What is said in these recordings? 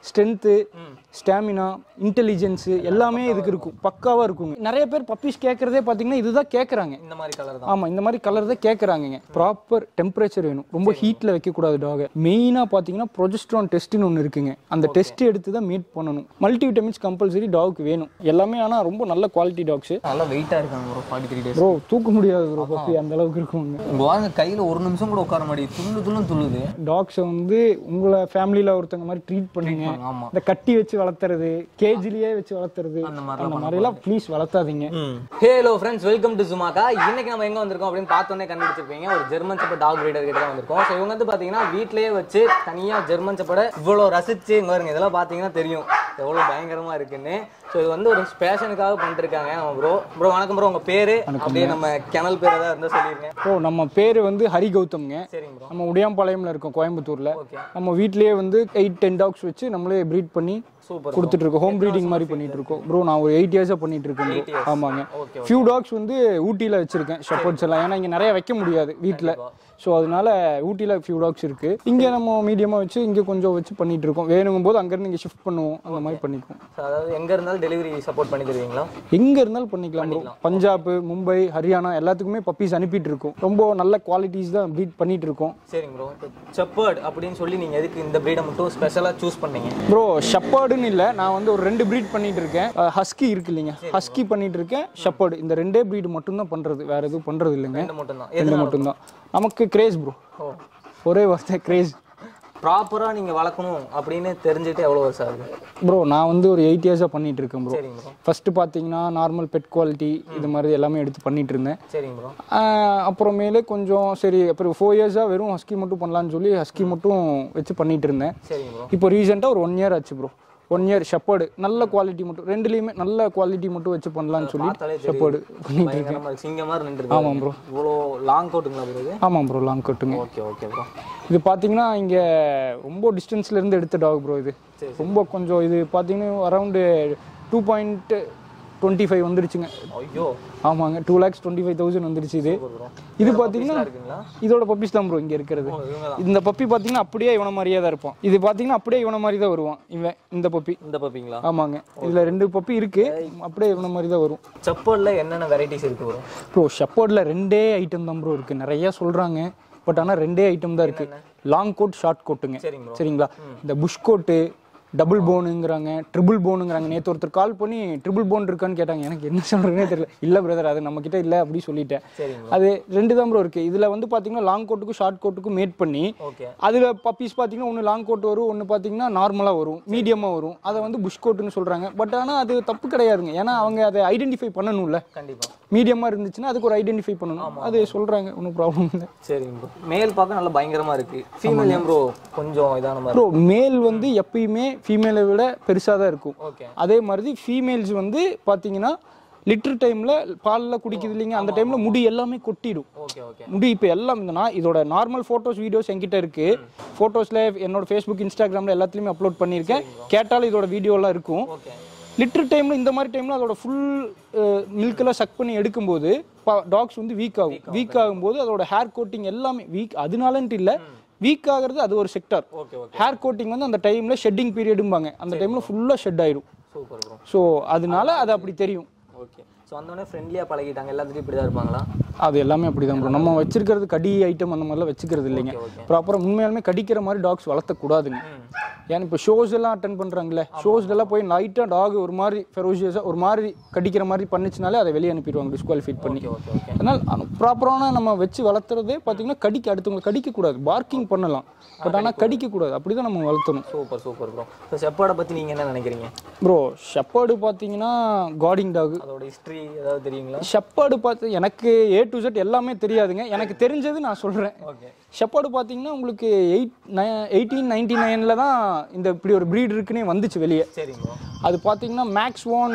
Strength stamina intelligence எல்லாமே இதுக்கு இருக்கும் பக்காவாக இருக்குங்க நிறைய பேர் பப்பீஸ் கேட்குறதே பார்த்தீங்கன்னா இதுதான் கேட்குறாங்க இந்த மாதிரி கலர் தான் ஆமா இந்த மாதிரி கலர் தான் கேட்குறாங்க ப்ராப்பர் டெம்பரேச்சர் வேணும் ரொம்ப ஹீட்ல வைக்கக்கூடாது டாக மெயினாக பார்த்தீங்கன்னா ப்ரொஜெஸ்ட்ரான் டெஸ்ட்னு ஒன்று இருக்குங்க அந்த டெஸ்ட் எடுத்து தான் மீட் பண்ணணும் மல்டி விட்டமின்ஸ் கம்பல்சரி டாவுக்கு வேணும் எல்லாமே ஆனால் ரொம்ப நல்ல குவாலிட்டி டாக்ஸ் நல்லா வெயிட்டா இருக்காங்க bro forty three days bro தூக்க முடியாது ப்ரோ பப்பி அந்த அளவுக்கு இருக்குங்க உங்க வாங்க கையில ஒரு நிமிஷம் கூட உட்கார மாட்டேங்குது துள்ளு துள்ளும் துள்ளுது டாக்ஸை வந்து உங்களை ஃபேமிலியில் ஒருத்தங்க மாதிரி ட்ரீட் பண்ணுங்க ஆமா இந்த கட்டி வச்சு வளர்த்துறது கேஜிலேயே வச்சு வளர்த்துறது அந்த அந்த மாதிரிலாம் ப்ளீஸ் வளர்த்தாதீங்க ஹலோ ஃப்ரெண்ட்ஸ் வெல்கம் டு சுமாக்கா இன்னைக்கு நம்ம எங்க வந்திருக்கோம் அப்படின்னு பார்த்தோன்னே கண்டுபிடிச்சிருப்பீங்க ஒரு ஜெர்மன் செப்ப டாக் பிரீடர் கிட்ட தான் வந்திருக்கோம் ஸோ இவங்க வந்து பாத்தீங்கன்னா வீட்லயே வச்சு தனியா ஜெர்மன் செப்பட இவ்வளோ ரசிச்சு இங்க பாருங்க இதெல்லாம் பாத்தீங்கன்னா தெரியும் எவ்வளவு பயங்கரமா இருக்குன்னு ஸோ இது வந்து ஒரு ஸ்பேஷனுக்காக பண்ணிருக்காங்க நம்ம ப்ரோ ப்ரோ வணக்கம் ப்ரோ உங்க பேரு அப்படியே நம்ம கிணல் பேர் ஏதாவது இருந்தா சொல்லிருங்க ப்ரோ நம்ம பேர் வந்து ஹரி கௌதம்ங்க சரிங்க ப்ரோ நம்ம உடையாம்பாளையம்ல இருக்கோம் கோயம்புத்தூர்ல ஓகே நம்ம வீட்லயே வந்து எயிட் டென் டாக்ஸ் வச்சு நம்மளே ப்ரீட் பண்ணி சூப்பர் கொடுத்துட்டு இருக்கோம் ஹோம் ப்ரீடிங் மாதிரி பண்ணிட்டு இருக்கோம் ப்ரோ நான் ஒரு எயிட் இயர்ஸா பண்ணிட்டு இருக்கேன் bro. ஆமாங்க ஓகே ஃபியூ டாக்ஸ் வந்து ஊட்டியில வச்சிருக்கேன் ஷெப்பர்ட்ஸ் எல்லாம் ஏன்னா இங்க நிறைய வைக்க முடியாது வீட்ல ஸோ அதனால ஊட்டியில ஃபியூ டாக்ஸ் இருக்கு இங்க நம்ம மீடியமா வச்சு இங்க கொஞ்சம் வச்சு பண்ணிட்டு இருக்கோம் வேணுங்கும் போது அங்க இருந்து இங்க ஷிஃப்ட் பண்ணுவோம் அந்த மாதிரி பண்ணிக்குவோம் So, அதாவது எங்க இருந்தாலும் டெலிவரி சப்போர்ட் பண்ணி தருவீங்களா எங்க இருந்தாலும் பண்ணிக்கலாம் ப்ரோ பஞ்சாப் மும்பை ஹரியானா எல்லாத்துக்குமே பப்பீஸ் அனுப்பிட்டு இருக்கோம் ரொம்ப நல்ல குவாலிட்டிஸ் தான் ப்ரீட் பண்ணிட்டு இருக்கோம் சரிங்க ப்ரோ செப்பர்ட் அப்படின்னு சொல்லி நீங்க எதுக்கு இந்த பிரீடை மட்டும் ஸ்பெஷலா சூஸ் பண்ணீங்க ப்ரோ ஷெப்பர்டுன்னு இல்லை நான் வந்து ஒரு ரெண்டு ப்ரீட் பண்ணிட்டு இருக்கேன் ஹஸ்கி இருக்கு இல்லைங்க ஹஸ்கி பண்ணிட்டு இருக்கேன் ஷெப்பர்டு இந்த ரெண்டே ப்ரீடு மட்டும்தான் பண்றது வேற எதுவும் பண்றது இல்லைங்க ரெண்டு மட்டும் தான் ரெண்டு மட்டும்தான் நமக்கு கிரேஸ் ப்ரோ ஓ ஒரே வார்த்தை கிரேஸ் ப்ராப்பரா நீங்க வளர்க்கணும் அப்படின்னு தெரிஞ்சுட்டு எவ்வளவு வருஷம் ஆகுது ப்ரோ நான் வந்து ஒரு எயிட் இயர்ஸாக பண்ணிட்டு இருக்கேன் ப்ரோ சரிங்க ப்ரோ ஃபர்ஸ்ட் பார்த்தீங்கன்னா நார்மல் பெட் குவாலிட்டி இது மாதிரி எல்லாமே எடுத்து பண்ணிட்டு இருந்தேன் சரிங்க ப்ரோ ஆஹ் அப்புறமேலே கொஞ்சம் சரி அப்புறம் ஃபோர் இயர்ஸாக வெறும் ஹஸ்கி மட்டும் பண்ணலான்னு சொல்லி ஹஸ்கி மட்டும் வச்சு பண்ணிட்டு இருந்தேன் சரிங்க ப்ரோ இப்போ ரீசெண்டாக ஒரு ஒன் இயர் ஆச்சு ப்ரோ ஒன் இயர் ஷெப்பர்டு நல்ல குவாலிட்டி மட்டும் ரெண்டுலேயுமே நல்ல குவாலிட்டி மட்டும் வச்சு பண்ணலான்னு சொல்லி பார்த்தாலே ஷெப்பர்டு பண்ணிட்டு பயங்கரமா இருக்கு சிங்க மாதிரி நின்று ஆமாம் ப்ரோ இவ்வளோ லாங் கோட்டுங்களா ப்ரோ இது ஆமாம் ப்ரோ லாங் கட்டுங்க ஓகே ஓகே ப்ரோ இது பார்த்தீங்கன்னா இங்கே ரொம்ப டிஸ்டன்ஸ்ல இருந்து எடுத்த டாக் ப்ரோ இது சரி, ரொம்ப கொஞ்சம் இது பார்த்தீங்கன்னா around two point twenty five வந்துருச்சுங்க ஐயோ ஆமாங்க two lakhs twenty five thousand வந்துருச்சு இது ப்ரோ இது பார்த்தீங்கன்னா இருக்குங்களா இதோட பப்பீஸ் தான் ப்ரோ இங்கே இருக்கிறது ஓ இவங்க தான் இந்த பப்பி பார்த்தீங்கன்னா அப்படியே இவன மாதிரியே தான் இருப்பான் இது பார்த்தீங்கன்னா அப்படியே இவன மாதிரி தான் வருவான் இவன் இந்த பப்பி இந்த பப்பிங்களா ஆமாங்க இதில் ரெண்டு பப்பி இருக்கு அப்படியே இவன மாதிரி தான் வரும் செப்பர்ட்ல என்னென்ன வெரைட்டிஸ் இருக்கு ப்ரோ ப்ரோ ஷெப்பர்டில் ரெண்டே ஐட்டம் தான் ப்ரோ இருக்கு நிறைய சொல்றாங்க பட் ஆனால் ரெண்டே ஐட்டம் தான் இருக்கு லாங் கோட் ஷார்ட் கோட்டுங்க சரிங்க ப்ரோ சரிங்களா இந்த புஷ் கோட்டு டபுள் போனுங்கிறாங்க ட்ரிபிள் போனுங்கிறாங்க நேற்று ஒருத்தர் கால் பண்ணி ட்ரிபிள் போன் இருக்கான்னு கேட்டாங்க எனக்கு என்ன சொல்றதுனே தெரியல இல்ல பிரதர் அது நம்ம கிட்ட இல்ல அப்படி சொல்லிட்டேன் சரிங்க அது ரெண்டு தான் ப்ரோ இருக்கு இதுல வந்து பாத்தீங்கன்னா லாங் கோட்டுக்கும் ஷார்ட் கோட்டுக்கும் மேட் பண்ணி ஓகே அதுல பப்பீஸ் பாத்தீங்கன்னா ஒன்னு லாங் கோட் வரும் ஒன்னு பாத்தீங்கன்னா நார்மலா வரும் மீடியமா வரும் அதை வந்து புஷ் கோட்டுன்னு சொல்றாங்க பட் ஆனா அது தப்பு கிடையாதுங்க ஏன்னா அவங்க அதை ஐடென்டிஃபை பண்ணணும்ல கண்டிப்பா மீடியமா இருந்துச்சுன்னா அதுக்கு ஒரு ஐடென்டிஃபை பண்ணணும் அது சொல்றாங்க ஒன்றும் ப்ராப்ளம் இல்லை சரிங்க ப்ரோ மேல் பார்க்க நல்லா பயங்கரமா இருக்கு ஃபீமேல் ஏன் ப்ரோ கொஞ்சம் இதான மாதிரி ப்ரோ மேல் வந்து எப்பயுமே ஃபீமேலை விட பெருசாக தான் இருக்கும் ஓகே அதே மாதிரி ஃபீமேல்ஸ் வந்து பார்த்தீங்கன்னா லிட்டர் டைமில் பாலில் குடிக்குது இல்லைங்க அந்த டைமில் முடி எல்லாமே கொட்டிடும் ஓகே ஓகே முடி இப்போ எல்லாம் இந்த நான் இதோட நார்மல் ஃபோட்டோஸ் வீடியோஸ் என்கிட்ட இருக்கு ஃபோட்டோஸில் என்னோட ஃபேஸ்புக் இன்ஸ்டாகிராமில் எல்லாத்துலேயுமே அப்லோட் பண்ணியிருக்கேன் கேட்டாலும் இதோட வீடியோலாம் இருக்கும் ஓகே லிட்டர் டைமில் இந்த மாதிரி டைமில் அதோட ஃபுல் மில்கெல்லாம் சக் பண்ணி எடுக்கும்போது டாக்ஸ் வந்து வீக் ஆகும் வீக் ஆகும்போது அதோட ஹேர் கோட்டிங் எல்லாமே வீக் அதனாலன்ட்டு இல்லை வீக் ஆகிறது அது ஒரு sector okay okay hair coating வந்து அந்த டைமில் ஷெட்டிங் பீரியடும்பாங்க அந்த டைமில் ஃபுல்லாக ஷெட் ஆயிடும் சூப்பர் ப்ரோ ஸோ அதனால அது அப்படி தெரியும் ஓகே ஸோ வந்தோடனே ஃப்ரெண்ட்லியாக பழகிட்டாங்க எல்லாத்துலையும் இப்படி தான் இருப்பாங்களா அது எல்லாமே அப்படிதான் ப்ரோ நம்ம வச்சிருக்கிறது கடி ஐட்டம் அந்த மாதிரிலாம் வச்சுக்கிறது இல்லைங்க ஓகே ப்ராப்பராக உண்மையாலுமே கடிக்கிற மாதிரி டாக்ஸ் வளர்த்தக்கூடாதுங்க ஏன்னா இப்போ ஷோஸ் எல்லாம் அட்டன் பண்ணுறாங்களே ஷோஸ்ல எல்லாம் போய் லைட்டாக டாக் ஒரு மாதிரி ஃபெரோஷியஸாக ஒரு மாதிரி கடிக்கிற மாதிரி பண்ணுச்சுனாலே அதை வெளியே அனுப்பிடுவாங்க டிஸ்குவாலிஃபைட் பண்ணி ஓகே ஓகே ஓகே அதனால் ப்ராப்பரான நம்ம வச்சு வளர்த்துறதே பார்த்தீங்கன்னா கடிக்க அடுத்தவங்களை கடிக்கக்கூடாது பார்க்கிங் பண்ணலாம் பட் ஆனால் கடிக்கக்கூடாது அப்படி தான் நம்ம வளர்த்தணும் சூப்பர் சூப்பர் ப்ரோ ஸோ செப்பாடை பற்றி நீங்கள் என்ன நினைக்கிறீங்க ப்ரோ ஷெப்பர்டு பார்த்தீங்கன்னா கார்டிங் டாக் அதோட ஹிஸ்ட்ரி ஏதாவது தெரியுங்களா ஷெப்பர்டு பார்த்து எனக்கு ஏ டு செட் எல்லாமே தெரியாதுங்க எனக்கு தெரிஞ்சது நான் சொல்கிறேன் ஓகே ஷெப்பர்டு பார்த்தீங்கன்னா உங்களுக்கு எயிட் எயிட்டீன் நைன்டி நைனில் தான் இந்த இப்படி ஒரு ப்ரீட் இருக்குன்னே வந்துச்சு வெளியே சரிங்க ப்ரோ அது பார்த்தீங்கன்னா மேக்ஸ் ஓன்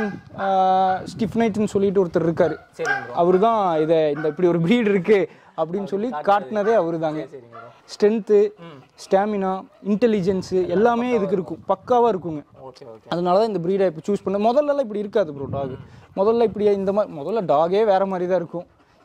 ஸ்டிஃப் நைட்னு சொல்லிட்டு ஒருத்தர் இருக்காரு சரிங்க ப்ரோ அவர் தான் இதை இந்த இப்படி ஒரு ப்ரீட் இருக்கு அப்படின்னு சொல்லி காட்டினதே அவரு தாங்க சரிங்க ப்ரோ ஸ்ட்ரென்த்து ஸ்டாமினா இன்டெலிஜென்ஸு எல்லாமே இதுக்கு இருக்கும் பக்காவாக இருக்குங்க ஓகே ஓகே அதனால தான் இந்த ப்ரீடை இப்போ சூஸ் பண்ண முதல்லலாம் இப்படி இருக்காது ப்ரோ டாக் முதல்ல இப்படி இந்த மாதிரி முதல்ல டாகே வேற மாதிரி தான் இருக்கும்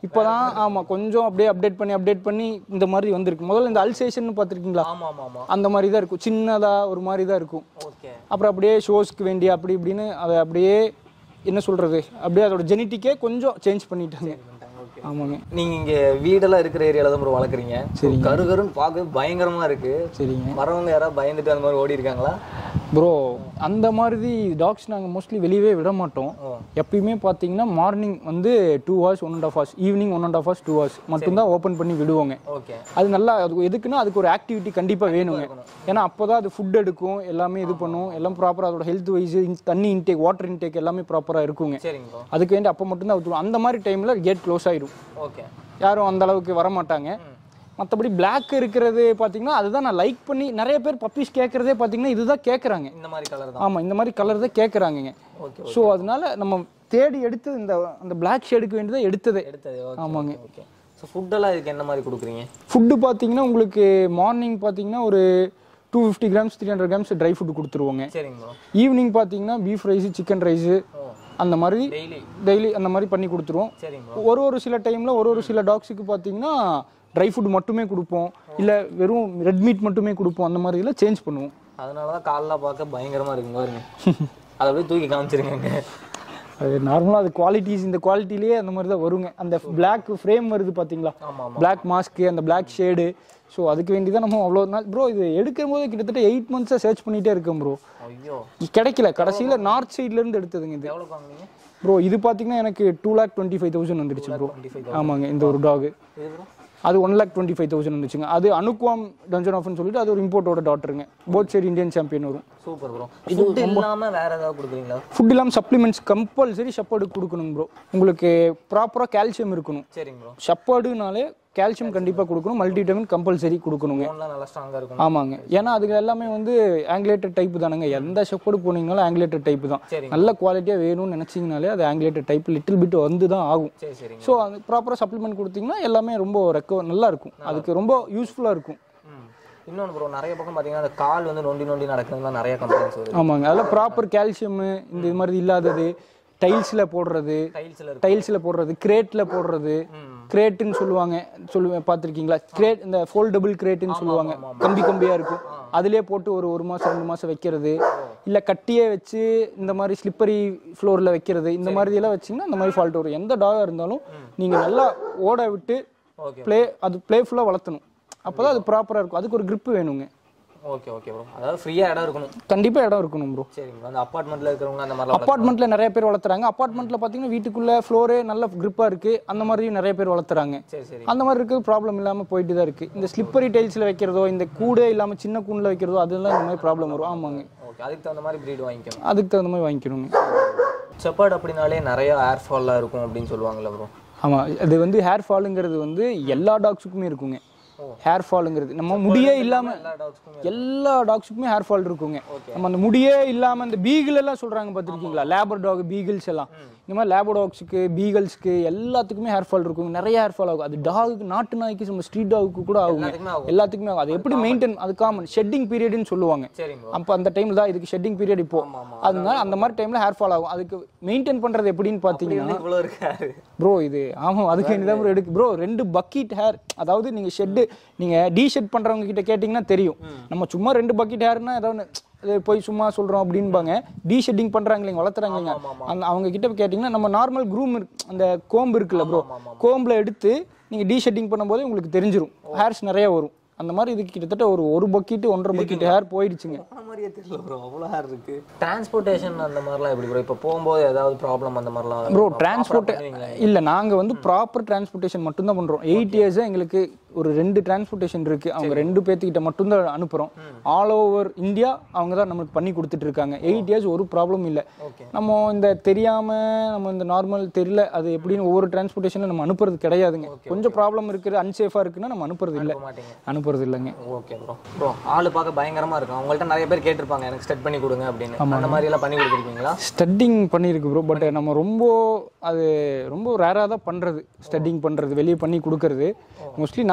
இப்போதான் ஆமா கொஞ்சம் அப்படியே அப்டேட் பண்ணி அப்டேட் பண்ணி இந்த மாதிரி வந்திருக்கு முதல்ல இந்த அல்சேஷன் பார்த்துருக்கீங்களா ஆமா ஆமா ஆமா அந்த மாதிரி தான் இருக்கும் சின்னதா ஒரு மாதிரி தான் இருக்கும் ஓகே அப்புறம் அப்படியே ஷோஸ்க்கு வேண்டி அப்படி இப்படின்னு அதை அப்படியே என்ன சொல்றது அப்படியே அதோட ஜெனட்டிக்கே கொஞ்சம் சேஞ்ச் பண்ணிட்டாங்க ஓகே ஆமாங்க நீங்க இங்க வீடெல்லாம் இருக்கிற ஏரியால தான் ப்ரோ வளர்க்குறீங்க சரிங்க. கரு கருன்னு பார்க்க பயங்கரமா இருக்கு சரிங்க வரவங்க யாராவது பயந்துட்டு அந்த மாதிரி ஓடி இருக்காங்களா ப்ரோ அந்த மாதிரி டாக்ஸ் நாங்கள் மோஸ்ட்லி வெளியவே விட மாட்டோம் ஓ. எப்பயுமே பார்த்தீங்கன்னா மார்னிங் வந்து two hours one and half hours evening one and half hours two hours மட்டும்தான் ஓப்பன் பண்ணி விடுவோங்க ஓகே அது நல்லா அது எதுக்குன்னா அதுக்கு ஒரு ஆக்டிவிட்டி கண்டிப்பாக வேணுங்க ஏன்னா அப்போ தான் அது ஃபுட் எடுக்கும் எல்லாமே இது பண்ணும் எல்லாம் ப்ராப்பராக அதோட ஹெல்த் வைஸ் தண்ணி இன்டேக் வாட்டர் இன்டேக் எல்லாமே ப்ராப்பராக இருக்குங்க சரிங்க ப்ரோ அதுக்கு வேண்டி அப்போ மட்டும்தான் விட்டுருவோம் அந்த மாதிரி டைமில் கேட் க்ளோஸ் ஆயிடும் ஓகே யாரும் அந்த அளவுக்கு வர மாட்டாங்க மற்றபடி Black இருக்கிறது பார்த்தீங்கன்னா அதுதான் நான் லைக் பண்ணி நிறைய பேர் பப்பீஸ் கேட்குறதே பார்த்தீங்கன்னா இதுதான் கேட்குறாங்க இந்த மாதிரி கலர் தான் ஆமாம் இந்த மாதிரி கலர் தான் கேட்குறாங்கங்க ஓகே ஸோ அதனால நம்ம தேடி எடுத்து இந்த அந்த Black ஷேடுக்கு வேண்டியதை எடுத்ததே எடுத்தது ஓகே ஆமாங்க ஓகே ஸோ ஃபுட்டெல்லாம் இதுக்கு என்ன மாதிரி கொடுக்குறீங்க ஃபுட்டு பார்த்தீங்கன்னா உங்களுக்கு மார்னிங் பார்த்தீங்கன்னா ஒரு two fifty grams three hundred grams dry food கொடுத்துருவோங்க சரிங்க ப்ரோ ஈவினிங் பார்த்தீங்கன்னா பீஃப் ரைஸ் சிக்கன் ரைஸு ஓ அந்த மாதிரி டெய்லி டெய்லி அந்த மாதிரி பண்ணி கொடுத்துருவோம் சரிங்க ப்ரோ ஒரு ஒரு சில டைமில் ஒரு ஒரு சில டாக்ஸுக்கு பார்த்தீங்கன்னா ட்ரை ஃபுட் மட்டுமே கொடுப்போம் இல்லை வெறும் ரெட் மீட் மட்டுமே கொடுப்போம் அந்த மாதிரி இதில் சேஞ்ச் பண்ணுவோம் அதனால தான் கால்லாம் பார்க்க பயங்கரமா இருக்குங்க பாருங்க அதை அப்படியே தூக்கி காமிச்சிருங்க அது நார்மலாக அது குவாலிட்டிஸ் இந்த குவாலிட்டிலேயே அந்த மாதிரி தான் வருங்க அந்த Black ஃப்ரேம் வருது பார்த்தீங்களா ஆமா ஆமா Black மாஸ்க்கு அந்த Black ஷேடு ஸோ அதுக்கு வேண்டி தான் நம்ம அவ்வளோ நாள் ப்ரோ இது எடுக்கும் போது கிட்டத்தட்ட எயிட் மந்த்ஸாக சர்ச் பண்ணிகிட்டே இருக்கேன் ப்ரோ ஐயோ கிடைக்கல கடைசியில் நார்த் சைட்லேருந்து எடுத்ததுங்க இது எவ்வளோ வாங்குனீங்க ப்ரோ இது பார்த்தீங்கன்னா எனக்கு two lakh twenty five thousand வந்துடுச்சு ப்ரோ டுவெண்ட்டி ஃபைவ் ஆமாங்க இந்த ஒரு டாக் இது ப்ரோ அது one lakh twenty five thousand வந்துச்சுங்க அது அனுக்வாம் டஞ்சன் ஆஃப்னு சொல்லிட்டு அது ஒரு இம்போர்ட்டோட டாக்டருங்க போத் சைடு இந்தியன் சாம்பியன் வரும் சூப்பர் ப்ரோ இது இல்லாம வேற ஏதாவது கொடுக்குறீங்களா ஃபுட் இல்லாமல் சப்ளிமெண்ட்ஸ் கம்பல்சரி ஷப்பாடு கொடுக்கணும் ப்ரோ உங்களுக்கு ப்ராப்பராக கால்சியம் இருக்கணும் சரிங்க ப்ரோ ஷப்பாடுனாலே கால்சியம் கண்டிப்பாக கொடுக்கணும் மல்டிவிட்டமின் கம்பல்சரி கொடுக்கணுங்க ஃபோன்லாம் நல்லா ஸ்ட்ராங்கா இருக்கும் ஆமாங்க ஏன்னா அதுக்கு எல்லாமே வந்து ஆங்கிலேட்டட் டைப் தானுங்க எந்த ஷப்பாடு போனீங்கனாலும் ஆங்கிலேட்டட் டைப் தான் சரிங்க. நல்ல குவாலிட்டியாக வேணும்னு நினச்சிங்கனாலே அது ஆங்கிலேட்டட் டைப் லிட்டில் பிட் வந்து தான் ஆகும் சரி சரிங்க ஸோ அது ப்ராப்பராக சப்ளிமெண்ட் கொடுத்தீங்கன்னா எல்லாமே ரொம்ப ரெக்கவர் நல்லா இருக்கும் அதுக்கு ரொம்ப யூஸ்ஃபுல்லாக இருக்கும் ம் இன்னொன்று ப்ரோ நிறைய பக்கம் பார்த்தீங்கன்னா அந்த கால் வந்து நொண்டி நொண்டி நடக்கிறதுலாம் நிறைய கம்ப்ளைண்ட்ஸ் வருது ஆமாங்க அதில் ப்ராப்பர் கால்சியம் இந்த இது மாதிரி இல்லாதது டைல்ஸில் போடுறது டைல்ஸில் இருக்கு டைல்ஸில் போடுறது கிரேட்டில் போடுறது ம் கிரேட்டுன்னு சொல்லுவாங்க சொல்லுவேன் பார்த்துருக்கீங்களா கிரேட் இந்த ஃபோல்டபுள் கிரேட்டுன்னு சொல்லுவாங்க கம்பி கம்பியாக இருக்கும் அதிலே போட்டு ஒரு ஒரு மாதம் ரெண்டு மாதம் வைக்கிறது இல்லை கட்டியே வச்சு இந்த மாதிரி ஸ்லிப்பரி ஃப்ளோரில் வைக்கிறது இந்த மாதிரி எல்லாம் வச்சிங்கன்னா அந்த மாதிரி ஃபால்ட் வரும் எந்த டாகாக இருந்தாலும் நீங்கள் நல்லா ஓட விட்டு ஓகே ப்ளே அது ப்ளேஃபுல்லாக வளர்த்தணும் அப்போ தான் அது ப்ராப்பராக இருக்கும் அதுக்கு ஒரு grip வேணுங்க ஓகே ஓகே ப்ரோ அதாவது ஃப்ரீயாக இடம் இருக்கணும் கண்டிப்பாக இடம் இருக்கணும் ப்ரோ சரிங்க ப்ரோ அந்த அப்பார்ட்மெண்ட்டில் இருக்கிறவங்க அந்த மாதிரிலாம் அப்பார்ட்மெண்ட்ல நிறைய பேர் வளர்த்துறாங்க அப்பார்ட்மெண்ட்ல பாத்தீங்கன்னா வீட்டுக்குள்ள ஃப்ளோரே நல்ல grip-ஆ இருக்கு அந்த மாதிரியும் நிறைய பேர் வளர்த்துறாங்க சரி சரி அந்த மாதிரி இருக்கு ப்ராப்ளம் இல்லாம போயிட்டு தான் இருக்கு இந்த ஸ்லிப்பரி டைல்ஸ்ல வைக்கிறதோ இந்த கூடே இல்லாம சின்ன கூண்டுல வைக்கிறதோ அதெல்லாம் இந்த மாதிரி ப்ராப்ளம் வரும் ஆமாங்க ஓகே அதுக்கு தகுந்த மாதிரி ப்ரீட் வாங்கிக்கணும் அதுக்கு தகுந்த மாதிரி வாங்கிக்கணுங்க செப்பர்ட் அப்படின்னாலே நிறைய ஏர் ஃபால்லாம் இருக்கும் அப்படின்னு சொல்லுவாங்கல்ல ப்ரோ ஆமா அது வந்து ஹேர் ஃபாலுங்கிறது வந்து எல்லா டாக்ஸுக்குமே இருக்குங்க ஹேர் ஃபாலுங்கிறது நம்ம முடியே இல்லாம எல்லா டாக்ஸ்க்கும் எல்லா டாக்ஸுக்குமே ஹேர் ஃபால் இருக்குங்க நம்ம அந்த முடியே இல்லாம இந்த பீகிள் எல்லாம் சொல்றாங்க பார்த்துருக்கீங்களா லேபர் டாக் பீகிள்ஸ் எல்லாம் இந்த மாதிரி லேபர் டாக்ஸுக்கு பீகிள்ஸ்க்கு எல்லாத்துக்குமே ஹேர் ஃபால் இருக்குங்க நிறைய ஹேர் ஃபால் ஆகும் அது டாகுக்கு நாட்டு நாய்க்கு நம்ம ஸ்ட்ரீட் டாகுக்கு கூட ஆகுங்க எல்லாத்துக்குமே ஆகும் எல்லாத்துக்குமே ஆகும் அது எப்படி மெயின்டைன் அது காமன் ஷெட்டிங் பீரியட்னு சொல்லுவாங்க சரிங்க ப்ரோ அப்போ அந்த டைம்ல தான் இதுக்கு ஷெட்டிங் பீரியட் இப்போ அதனால அந்த மாதிரி டைம்ல ஹேர் ஃபால் ஆகும் அதுக்கு மெயின்டைன் பண்றது எப்படின்னு பார்த்தீங்கன்னா இவ்வளோ இருக்காரு ப்ரோ இது ஆமா அதுக்கு வேண்டிதான் ப்ரோ எடுக்கு ப்ரோ ரெண்டு பக்கெட் ஹேர் அதாவது நீங்க ஷெட்டு நீங்க டி ஷெட் பண்றவங்க கிட்ட கேட்டிங்கன்னா தெரியும் நம்ம சும்மா ரெண்டு பக்கெட் ஹேர்னா ஏதாவது இது போய் சும்மா சொல்றோம் அப்படின்பாங்க டி ஷெட்டிங் பண்றாங்க இல்லைங்க வளர்த்துறாங்க இல்லைங்க அந்த அவங்க கிட்ட போய் கேட்டிங்கன்னா நம்ம நார்மல் க்ரூம் அந்த கோம்பு இருக்குல்ல ப்ரோ கோம்பில் எடுத்து நீங்க டி ஷெட்டிங் பண்ணும்போது உங்களுக்கு தெரிஞ்சிரும் ஹேர்ஸ் நிறைய வரும் அந்த மாதிரி இதுக்கு கிட்டத்தட்ட ஒரு ஒரு பக்கெட் ஒன்றரை பக்கெட் ஹேர் போயிடுச்சுங்க போன மாதிரியே தெரியல ப்ரோ அவ்வளோ ஹேர் இருக்கு டிரான்ஸ்போர்ட்டேஷன் அந்த மாதிரிலாம் எப்படி ப்ரோ இப்போ போகும்போது ஏதாவது ப்ராப்ளம் அந்த மாதிரிலாம் ப்ரோ டிரான்ஸ்போர்ட் இல்ல நாங்க வந்து ப்ராப்பர் டிரான்ஸ்போர்ட்டேஷன் மட்டும் தான் பண்றோம் எயிட் இயர்ஸா எங்களுக்கு ஒரு ரெண்டு டிரான்ஸ்போர்ட்டேஷன் இருக்கு அவங்க ரெண்டு பேர்த்துக்கிட்ட மட்டும் தான் அனுப்புறோம் ஆல் ஓவர் இந்தியா அவங்க தான் நமக்கு பண்ணி கொடுத்துட்டு இருக்காங்க எயிட் இயர்ஸ் ஒரு ப்ராப்ளம் இல்ல ஓகே நம்ம இந்த தெரியாம நம்ம இந்த நார்மல் தெரியல அது எப்படின்னு ஒவ்வொரு டிரான்ஸ்போர்ட்டேஷன்ல நம்ம அனுப்புறது கிடையாதுங்க கொஞ்சம் ப்ராப்ளம் இருக்குது அன்சேஃபா இருக்குன்னா நம்ம அனுப்புறது இல்ல போக மாட்டீங்க அனுப்புறது இல்லைங்க ஓகே ப்ரோ ப்ரோ ஆளு பார்க்க பயங்கரமா இருக்கும் அவங்கள்ட்ட நிறைய பேர் கேட்டிருப்பாங்க எனக்கு ஸ்டெட் பண்ணி கொடுங்க அப்படின்னு அந்த மாதிரி எல்லாம் பண்ணி கொடுத்துருக்கீங்களா ஸ்டட்டிங் பண்ணியிருக்கு ப்ரோ பட் நம்ம ரொம்ப அது ரொம்ப ரேராக தான் பண்ணுறது ஸ்டட்டிங் பண்ணுறது வெளியே பண்ணி கொடுக்கறது மோஸ்ட்லி நாங்கள்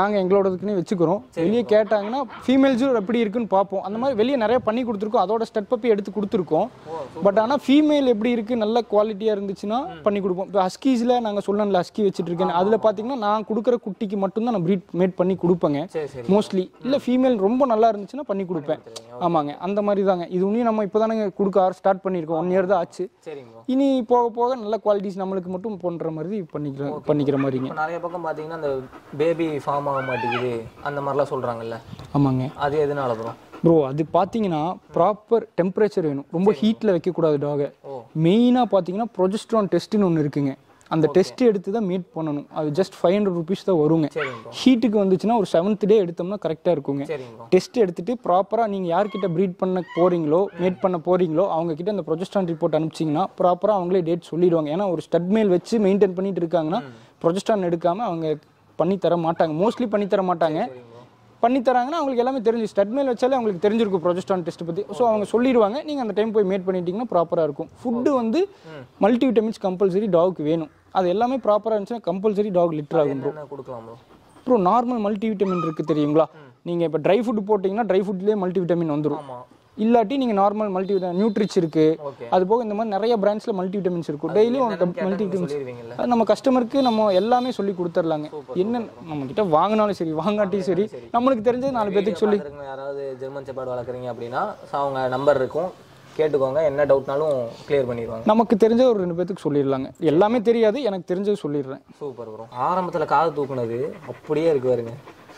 நாங்கள் எங்களோடதுக்குன்னே வச்சுக்கிறோம் வெளியே கேட்டாங்கன்னா ஃபீமேல்ஸும் எப்படி இருக்குன்னு பார்ப்போம் அந்த மாதிரி வெளியே நிறைய பண்ணி கொடுத்துருக்கோம் அதோட ஸ்டெட் பப்பி எடுத்து கொடுத்துருக்கோம் பட் ஆனால் ஃபீமேல் எப்படி இருக்கு நல்ல குவாலிட்டியாக இருந்துச்சுன்னா பண்ணி கொடுப்போம் இப்போ ஹஸ்கீஸில் நாங்கள் சொல்லணும்ல ஹஸ்கி வச்சுட்டு இருக்கேன் அதில் பார்த்தீங்கன்னா நான் கொடுக்குற குட்டிக்கு மட்டும்தான் நான் ப்ரீட் மேட் பண்ணி கொடுப்பேங்க சரி சரி மோஸ்ட்லி இல்லை ஃபீமேல் ரொம்ப நல்லா இருந்துச்சுன்னா பண்ணி கொடுப்பேன் ஆமாங்க அந்த மாதிரி தாங்க இது இன்னும் நம்ம இப்போ தானே கொடுக்க ஸ்டார்ட் பண்ணியிருக்கோம் ஒன் இயர் தான் ஆச்சு சரிங்க ப்ரோ இனி போக போக நல்ல குவாலிட்டிஸ் நம்மளுக்கு மட்டும் பண்ணுற மாதிரி பண்ணிக்கிற பண்ணிக்கிற மாதிரிங்க இப்போ நிறைய பக்கம் பார்த்தீங்கன்னா அந்த பேபி ஃபார்ம் ஆக மாட்டேங்குது அந்த மாதிரிலாம் சொல்றாங்கல்ல ஆமாங்க அது எதனால ப்ரோ ப்ரோ அது பார்த்தீங்கன்னா ப்ராப்பர் டெம்பரேச்சர் வேணும் ரொம்ப ஹீட்டில் வைக்கக்கூடாது டாகை ஓ. மெயினாக பார்த்தீங்கன்னா ப்ரொஜெஸ்ட்ரான் டெஸ்ட்னு ஒன்று இருக்குங்க அந்த டெஸ்ட் எடுத்து தான் மீட் பண்ணணும் அது ஜஸ்ட் ஃபைவ் ஹண்ட்ரட் ருபீஸ் தான் வருங்க சரிங்க ப்ரோ ஹீட்டுக்கு வந்துச்சுன்னா ஒரு செவன்த் டே எடுத்தோம்னா கரெக்டாக இருக்குங்க சரிங்க ப்ரோ டெஸ்ட் எடுத்துட்டு ப்ராப்பராக நீங்கள் யார்கிட்ட ப்ரீட் பண்ண போறீங்களோ மேட் பண்ண போறீங்களோ அவங்க கிட்ட அந்த ப்ரொஜெஸ்டான் ரிப்போர்ட் அனுப்பிச்சிங்கன்னா ப்ராப்பராக அவங்களே டேட் சொல்லிடுவாங்க ஏன்னா ஒரு ஸ்டட் மேல் வச்சு மெயின்டைன் பண்ணிட்டு இருக்காங்கன்னா ப்ரொஜெஸ்டான் எடுக்காம அவங்க பண்ணி தர மாட்டாங்க மோஸ்ட்லி பண்ணி தர மாட்டாங்க சரிங்க ப்ரோ பண்ணி தராங்கன்னா அவங்களுக்கு எல்லாமே தெரிஞ்சு ஸ்டட் மேல் வச்சாலே அவங்களுக்கு தெரிஞ்சிருக்கும் ப்ரொஜெஸ்டான் டெஸ்ட் பற்றி ஸோ அவங்க சொல்லிடுவாங்க நீங்கள் அந்த டைம் போய் மேட் பண்ணிட்டீங்கன்னா ப்ராப்பராக இருக்கும் ஃபுட்டு வந்து மல்டி விட்டமின்ஸ் கம்பல்சரி டாகுக்கு வேணும் அது எல்லாமே ப்ராப்பராக இருந்துச்சுன்னா கம்பல்சரி டாக் லிட்டர் ஆகும் ப்ரோ என்ன கொடுக்கலாம் ப்ரோ அப்புறம் நார்மல் மல்டி விட்டமின் இருக்கு தெரியுங்களா நீங்க இப்போ ட்ரை ஃபுட் போட்டிங்கன்னா ட்ரை ஃபுட்லேயே மல்டி விட்டமின் வந்துடும் ஆமா இல்லாட்டி நீங்க நார்மல் மல்டி நியூட்ரிச் இருக்கு ஓகே அது போக இந்த மாதிரி நிறைய பிராண்ட்ஸ்ல மல்டி விட்டமின்ஸ் இருக்கும் டெய்லியும் மல்டி விட்டமின்ஸ் சொல்லிடுவீங்கல்ல அது நம்ம கஸ்டமருக்கு நம்ம எல்லாமே சொல்லி கொடுத்துர்லாங்க என்ன நம்ம கிட்ட வாங்கினாலும் சரி வாங்காட்டியும் சரி நம்மளுக்கு தெரிஞ்சது நாலு பேத்துக்கு சொல்லி பார்த்துருக்கவங்க யாராவது ஜெர்மன் செப்பாடு வளர்க்குறீங்க அப்படின்னா so அவங்க நம்பர் இருக்கும் கேட்டுக்கோங்க என்ன டவுட்னாலும் கிளியர் பண்ணிடுவாங்க நமக்கு தெரிஞ்ச ஒரு ரெண்டு பேத்துக்கு சொல்லிடலாங்க எல்லாமே தெரியாது எனக்கு தெரிஞ்சது சொல்லிடுறேன் சூப்பர் ப்ரோ ஆரம்பத்துல காது தூக்குனது அப்படியே இருக்கு பாருங்க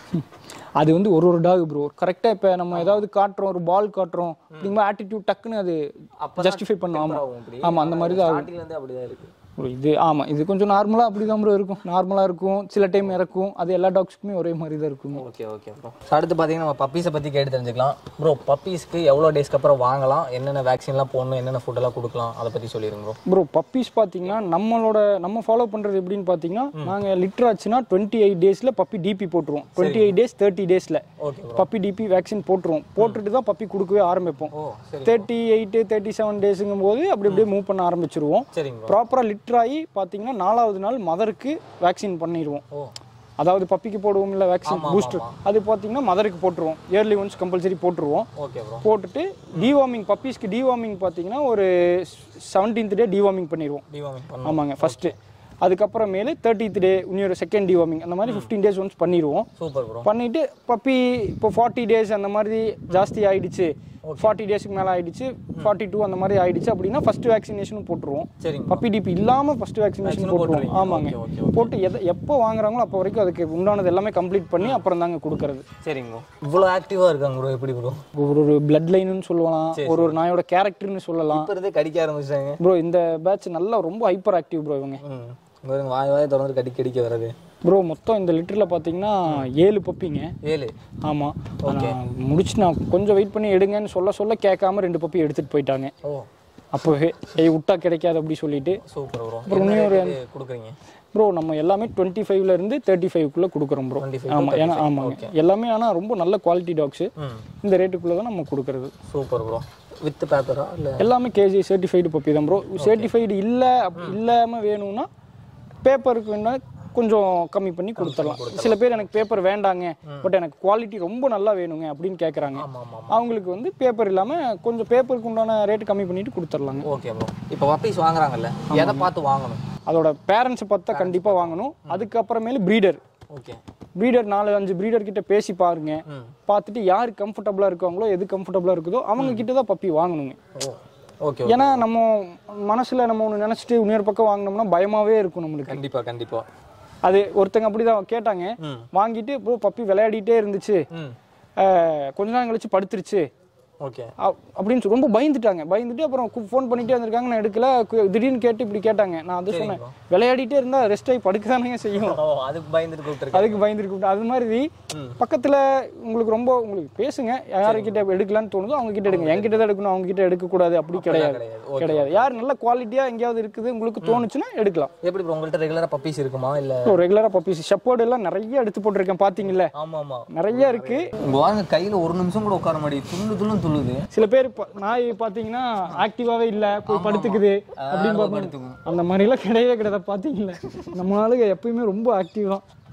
அது வந்து ஒரு ஒரு டாக் ப்ரோ கரெக்டாக இப்போ நம்ம ஏதாவது காட்டுறோம் ஒரு பால் காட்டுறோம் அப்படிங்கும்போது ஆட்டிடியூட் டக்குன்னு அது அப்பதான் ஜஸ்டிஃபை பண்ணும் ஆமாம் ஆகும் அப்படி ஆமாம் அந்த மாதிரி தான் ஸ்டார்டிங்ல இருந்து அப்படிதான் இருக்கு ப்ரோ இது ஆமாம் இது கொஞ்சம் நார்மலாக அப்படி தான் ப்ரோ இருக்கும் நார்மலாக இருக்கும் சில டைம் இறக்கும் அது எல்லா டாக்ஸ்க்குமே ஒரே மாதிரி தான் இருக்கும் ஓகே ஓகே ப்ரோ அடுத்து பார்த்தீங்கன்னா நம்ம பப்பீஸை பற்றி கேட்டு தெரிஞ்சுக்கலாம் ப்ரோ பப்பீஸ்க்கு எவ்வளோ டேஸ்க்கு அப்புறம் வாங்கலாம் என்னென்ன வேக்சின்லாம் போடணும் என்னென்ன ஃபுட்டெல்லாம் கொடுக்கலாம் அதை பற்றி சொல்லிடுங்க ப்ரோ ப்ரோ பப்பீஸ் பார்த்தீங்கன்னா நம்மளோட நம்ம ஃபாலோ பண்ணுறது எப்படின்னு பார்த்தீங்கன்னா நாங்கள் லிட்டர் ஆச்சுன்னா டுவெண்ட்டி எயிட் டேஸில் பப்பி டிபி போட்டுருவோம் டுவெண்ட்டி எயிட் டேஸ் தேர்ட்டி டேஸில் okay bro puppy DP vaccine போட்டுருவோம் போட்டுட்டு தான் பப்பி கொடுக்கவே ஆரம்பிப்போம் ஓ சரி தேர்ட்டி எயிட்டு தேர்ட்டி செவன் டேஸுங்கும் போது அப்படி அப்படியே மூவ் பண்ண ஆரம்பிச்சிருவோம் சரிங்க ப்ரோ ப்ராப்பராக லிட்டர் ஆகி பார்த்தீங்கன்னா நாலாவது நாள் மதருக்கு வேக்சின் பண்ணிடுவோம் ஓ அதாவது பப்பிக்கு போடுவோம் இல்லை வேக்சின் பூஸ்டர் அது பார்த்தீங்கன்னா மதருக்கு போட்டுருவோம் இயர்லி ஒன்ஸ் கம்பல்சரி போட்டுருவோம் ஓகே ப்ரோ போட்டுட்டு டிவார்மிங் பப்பீஸ்க்கு டிவார்மிங் பார்த்தீங்கன்னா ஒரு செவன்டீன்த் டே டிவார்மிங் பண்ணிடுவோம் டிவாமிங் பண்ண ஆமாங்க ஃபர்ஸ்ட்டு அதுக்கப்புறமேலு தேர்ட்டித் டே இன்னொரு செகண்ட் டிவார்மிங் அந்த மாதிரி ஃபிஃப்டீன் டேஸ் ஒன்ஸ் பண்ணிடுவோம் சூப்பர் ப்ரோ பண்ணிட்டு பப்பி இப்போ ஃபார்ட்டி டேஸ் அந்த மாதிரி ஜாஸ்தி ஆயிடுச்சு ஃபார்ட்டி டேஸ்க்கு மேலே ஆயிடுச்சு ஃபார்ட்டி டூ அந்த மாதிரி ஆயிடுச்சு அப்படின்னா ஃபர்ஸ்ட் வேக்சினேஷனும் போட்டுருவோம் சரிங்க பப்பி டிபி இல்லாமல் ஃபர்ஸ்ட் வேக்சினேஷன் போட்டுருவோம் ஆமாங்க ஓகே ஓகே போட்டு எதை எப்போ வாங்குறாங்களோ அப்போ வரைக்கும் அதுக்கு உண்டானது எல்லாமே கம்ப்ளீட் பண்ணி அப்புறம் தாங்க கொடுக்கறது சரிங்க ப்ரோ இவ்வளோ ஆக்டிவாக இருக்காங்க ப்ரோ எப்படி ப்ரோ ஒரு ஒரு பிளட் லைன்னு சொல்லலாம் ஒரு ஒரு நாயோட கேரக்டர்னு சொல்லலாம் இப்போ இருந்தே கடிக்க ஆரம்பிச்சிட்டாங்க ப்ரோ இந்த பேட்ச் நல்லா ரொம்ப ஹைப்பர் ஆக்டிவ் ப்ரோ இவங்க ம் பாருங்க வாய் வாய் திறந்து கடிக்க கடிக்க வர்றது ப்ரோ மொத்தம் இந்த லிட்டரில் பார்த்தீங்கன்னா ஏழு பப்பிங்க ஏழு ஆமாம் முடிச்சு நான் கொஞ்சம் வெயிட் பண்ணி எடுங்கன்னு சொல்ல சொல்ல கேட்காம ரெண்டு பப்பி எடுத்துட்டு போயிட்டாங்க ஓ அப்போவே ஏய் விட்டா கிடைக்காது அப்படி சொல்லிட்டு சூப்பர் ப்ரோ அப்புறம் இன்னொரு கொடுக்குறீங்க ப்ரோ நம்ம எல்லாமே டுவெண்ட்டி ஃபைவ்ல இருந்து தேர்ட்டி ஃபைவ்க்குள்ளே கொடுக்குறோம் ப்ரோ 25 ஆமாம் ஏன்னா ஆமாங்க எல்லாமே ஆனால் ரொம்ப நல்ல குவாலிட்டி டாக்ஸு ம் இந்த ரேட்டுக்குள்ளே தான் நம்ம கொடுக்கறது சூப்பர் ப்ரோ வித் பேப்பரா இல்லை எல்லாமே கேஜி சர்டிஃபைடு பப்பி தான் ப்ரோ சர்டிஃபைடு இல்லை இல்லாமல் வேணும்னா பேப்பருக்கு வேணா கொஞ்சம் கம்மி பண்ணி கொடுத்துடலாம் சில பேர் எனக்கு பேப்பர் வேண்டாங்க பட் எனக்கு குவாலிட்டி ரொம்ப நல்லா வேணுங்க அப்படின்னு கேட்குறாங்க ஆமாம் ஆமாம் அவங்களுக்கு வந்து பேப்பர் இல்லாமல் கொஞ்சம் பேப்பருக்கு உண்டான ரேட் கம்மி பண்ணிட்டு கொடுத்துர்லாங்க ஓகே ப்ரோ இப்போ பப்பீஸ் வாங்குறாங்கல்ல எதை பார்த்து வாங்கணும் அதோட பேரண்ட்ஸை பார்த்தா கண்டிப்பாக வாங்கணும் அதுக்கப்புறமேலு ப்ரீடர் ஓகே ப்ரீடர் நாலு அஞ்சு ப்ரீடர் கிட்ட பேசி பாருங்க ம் பார்த்துட்டு யார் கம்ஃபர்டபுளாக இருக்காங்களோ எது கம்ஃபர்டபுளாக இருக்குதோ அவங்க கிட்ட தான் பப்பி வாங்கணுங்க ஓ ஓகே ஏன்னா நம்ம மனசுல நம்ம ஒன்று நினச்சிட்டு இன்னொரு பக்கம் வாங்கினோம்னா பயமாவே இருக்கும் நம்மளுக்கு கண்டிப்பா கண்டிப்பா அது ஒருத்தங்க அப்படிதான் கேட்டாங்க ம் வாங்கிட்டு ப்ரோ பப்பி விளையாடிட்டே இருந்துச்சு ம் அஹ், கொஞ்ச நேரம் கழிச்சு படுத்துருச்சு ஓகே அ- அப்படின்னு சொல்லி ரொம்ப பயந்துட்டாங்க பயந்துட்டு அப்புறம் ஃபோன் பண்ணிட்டே வந்திருக்காங்க நான் எடுக்கல கு- திடீர்னு கேட்டு இப்படி கேட்டாங்க நான் அது சொன்னேன் விளையாடிட்டே இருந்தா ரெஸ்ட் ஆகி படுக்க தானே செய்யும் ஓ அதுக்கு பயந்துட்டு கூப்பிட்டுருக்கேன் அதுக்கு பயந்துருக்கு அது மாதிரி பக்கத்துல உங்களுக்கு ரொம்ப உங்களுக்கு பேசுங்க யாருக்கிட்ட எடுக்கலாம்னு தோணுதோ அவங்க கிட்ட எடுங்க என்கிட்ட தான் எடுக்கணும் அவங்க கிட்ட எடுக்க கூடாது அப்படி கிடையாது கிடையாது ஓகே கிடையாது யார் நல்ல குவாலிட்டியா எங்கேயாவது இருக்குது உங்களுக்கு தோணுச்சுன்னா எடுக்கலாம் எப்படி ப்ரோ உங்கள்கிட்ட ரெகுலரா பப்பீஸ் இருக்குமா இல்ல இப்போ ரெகுலரா பப்பீஸ் ஷெப்பர்டு எல்லாம் நிறைய எடுத்து போட்டிருக்கேன் பாத்தீங்கல்ல ஆமா ஆமா நிறைய இருக்கு உங்க வாங்க கையில ஒரு நிமிஷம் கூட உட்கார மாட்டேங்குது துள்ளு துள்ளும் துள்ளுது சில பேர் ப- நாய் பாத்தீங்கன்னா ஆக்டிவாவே இல்ல போய் படுத்துக்குது அப்படின்னு ஆ, பார்ப்போம் படுத்துக்கும். அந்த மாதிரி எல்லாம் கிடையவே கிடையாது பாத்தீங்களா நம்ம ஆளுங்க எப்பயுமே ரொம்ப ஆக்டிவ் தான்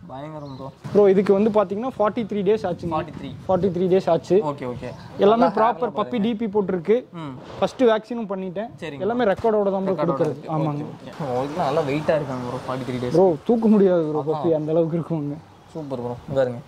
பயங்கரம் ப்ரோ ப்ரோ இதுக்கு வந்து பார்த்தீங்கன்னா ஃபார்ட்டி த்ரீ டேஸ் ஆச்சுங்க forty three forty three days ஆச்சு ஓகே ஓகே எல்லாமே ப்ராப்பர் பப்பி டிபி போட்டிருக்கு ம் ஃபர்ஸ்ட் வேக்சினும் பண்ணிட்டேன் சரிங்க. எல்லாமே ரெக்கார்டோட தான் ப்ரோ கொடுக்குறது ஆமாங்க ஓகே நல்லா வெயிட்டாக இருக்காங்க bro forty three days bro தூக்க முடியாது ப்ரோ பப்பி அந்த அளவுக்கு இருக்குங்க சூப்பர் ப்ரோ பாருங்க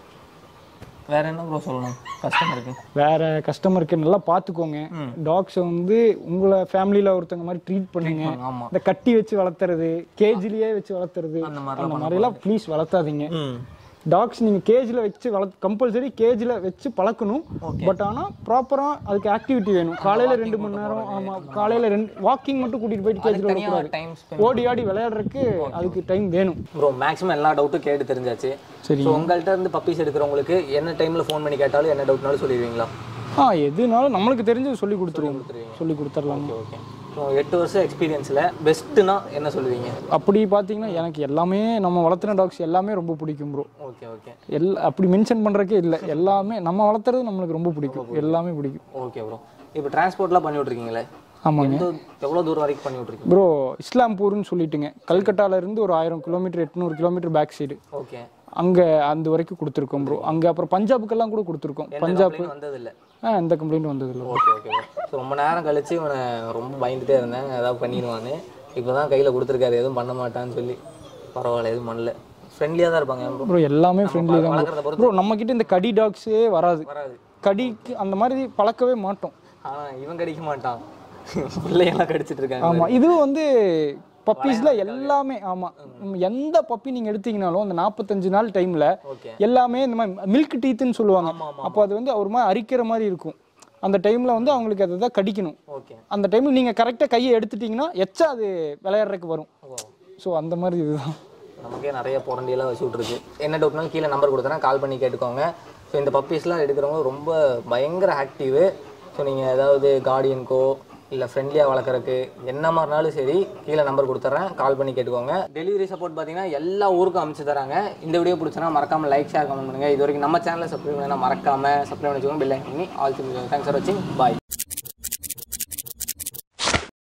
வேற என்ன ப்ரோ சொல்லணும் கஸ்டமருக்கு வேற கஸ்டமருக்கு நல்லா பார்த்துக்கோங்க டாக்ஸை வந்து உங்களை ஃபேமிலியில் ஒருத்தங்க மாதிரி ட்ரீட் பண்ணுங்க ஆமா இந்த கட்டி வச்சு வளர்த்துறது கேஜிலேயே வச்சு வளர்த்துறது அந்த மாதிரிலாம் அந்த மாதிரிலாம் ப்ளீஸ் வளர்த்தாதீங்க ம் டாக்ஸ் நீங்க கேஜ்ல வச்சு வளர்த்து கம்பல்சரி கேஜ்ல வச்சு பழக்கணும் பட் ஆனா ப்ராப்பரா அதுக்கு ஆக்டிவிட்டி வேணும் காலையில ரெண்டு மணி நேரம் ஆமா காலையில ரெண்டு வாக்கிங் மட்டும் கூட்டிட்டு போயிட்டு கேஜ்ல விடக்கூடாது டைம் ஸ்பெண்ட் ஓடி ஆடி விளையாடுறதுக்கு அதுக்கு டைம் வேணும் ப்ரோ மேக்ஸிமம் எல்லா டவுட்டும் கேட்டு தெரிஞ்சாச்சு சரி. ஸோ உங்கள்கிட்ட இருந்து பப்பீஸ் எடுக்கிறவங்களுக்கு என்ன டைம்ல ஃபோன் பண்ணி கேட்டாலும் என்ன டவுட்னாலும் சொல்லிடுவீங்களா ஆ எதுனாலும் நம்மளுக்கு தெரிஞ்சது சொல்லி கொடுத்துருவோம் சொல்லி கொடுத்துர்லாங்க ஓகே ஸோ எட்டு வருஷம் எக்ஸ்பீரியன்ஸில் பெஸ்ட்டுனா என்ன சொல்லுவீங்க அப்படி பார்த்தீங்கன்னா எனக்கு எல்லாமே நம்ம வளர்த்துன டாக்ஸ் எல்லாமே ரொம்ப பிடிக்கும் ப்ரோ ஓகே ஓகே எல்லா அப்படி மென்ஷன் பண்றதுக்கே இல்லை எல்லாமே நம்ம வளர்த்துறது நம்மளுக்கு ரொம்ப பிடிக்கும் எல்லாமே பிடிக்கும் ஓகே ப்ரோ இப்போ டிரான்ஸ்போர்ட்லாம் பண்ணி விட்ருக்கீங்களே ஆமாங்க எந்த எவ்வளோ தூரம் வரைக்கும் பண்ணி விட்ருக்கீங்க ப்ரோ இஸ்லாம்பூர்னு சொல்லிட்டுங்க கல்கட்டால இருந்து ஒரு ஆயிரம் கிலோமீட்டர் எட்நூறு கிலோமீட்டர் பேக் சைடு ஓகே அங்க அந்த வரைக்கும் கொடுத்துருக்கோம் ப்ரோ அங்க அப்புறம் பஞ்சாபுக்கெல்லாம் கூட கொடுத்துருக்கோம் பஞ்சாப் வந்ததில்லை ஆ எந்த கம்ப்ளைண்ட் வந்தது இல்லை ஓகே ஓகே ஸோ ரொம்ப நேரம் கழிச்சு இவனை ரொம்ப பயந்துட்டே இருந்தேன் ஏதாவது பண்ணிடுவான்னு இப்போ தான் கையில் கொடுத்துருக்காரு எதுவும் பண்ண மாட்டான்னு சொல்லி பரவாயில்ல எதுவும் பண்ணல ஃப்ரெண்ட்லியாக தான் இருப்பாங்க bro. ப்ரோ எல்லாமே ஃப்ரெண்ட்லி தான் வளர்க்குறத பொறுத்து ப்ரோ நம்ம கிட்ட இந்த கடி டாக்ஸே வராது வராது கடிக்கு அந்த மாதிரி பழக்கவே மாட்டோம் ஆனால் இவன் கடிக்க மாட்டான் பிள்ளையெல்லாம் கடிச்சிட்டு இருக்காங்க ஆமா இது வந்து பப்பீஸ்ல எல்லாமே ஆமா நம்ம எந்த பப்பி நீங்க எடுத்தீங்கனாலும் அந்த நாற்பத்தஞ்சு நாள் டைம்ல ஓகே எல்லாமே இந்த மாதிரி மில்க் டீத்துன்னு சொல்லுவாங்க அப்போ அது வந்து ஒரு மாதிரி அரிக்கிற மாதிரி இருக்கும் அந்த டைம்ல வந்து அவங்களுக்கு அதை தான் கடிக்கணும் ஓகே அந்த டைம்ல நீங்க கரெக்டா கையை எடுத்துட்டீங்கன்னா எச்சா அது விளையாடுறதுக்கு வரும் ஓ ஸோ அந்த மாதிரி இதுதான் நமக்கே நிறைய புரண்டியெல்லாம் வச்சு விட்ருக்கு என்ன டவுட்னாலும் கீழே நம்பர் கொடுத்தேன்னா கால் பண்ணி கேட்டுக்கோங்க ஸோ இந்த பப்பீஸ்லாம் எடுக்கிறவங்க ரொம்ப பயங்கர ஆக்டிவு ஸோ நீங்கள் ஏதாவது கார்டியனுக்கோ இல்லை ஃப்ரெண்ட்லியாக வளர்க்குறக்கு என்ன மாதிரினாலும் சரி கீழே நம்பர் கொடுத்துட்றேன் கால் பண்ணி கேட்டுக்கோங்க டெலிவரி சப்போர்ட் பார்த்தீங்கன்னா எல்லா ஊருக்கும் அமைச்சு தராங்க இந்த வீடியோ பிடிச்சனா மறக்காம லைக் ஷேர் கமெண்ட் பண்ணுங்கள் இது வரைக்கும் நம்ம சேனலை சப்ஸ்கிரைப் பண்ணா மறக்காம சப்ஸ்கிரைப் பண்ணி வச்சுக்கோங்க பில் பண்ணி ஆல் தேங்க்ஸ் ஃபார் வாட்சிங் பாய்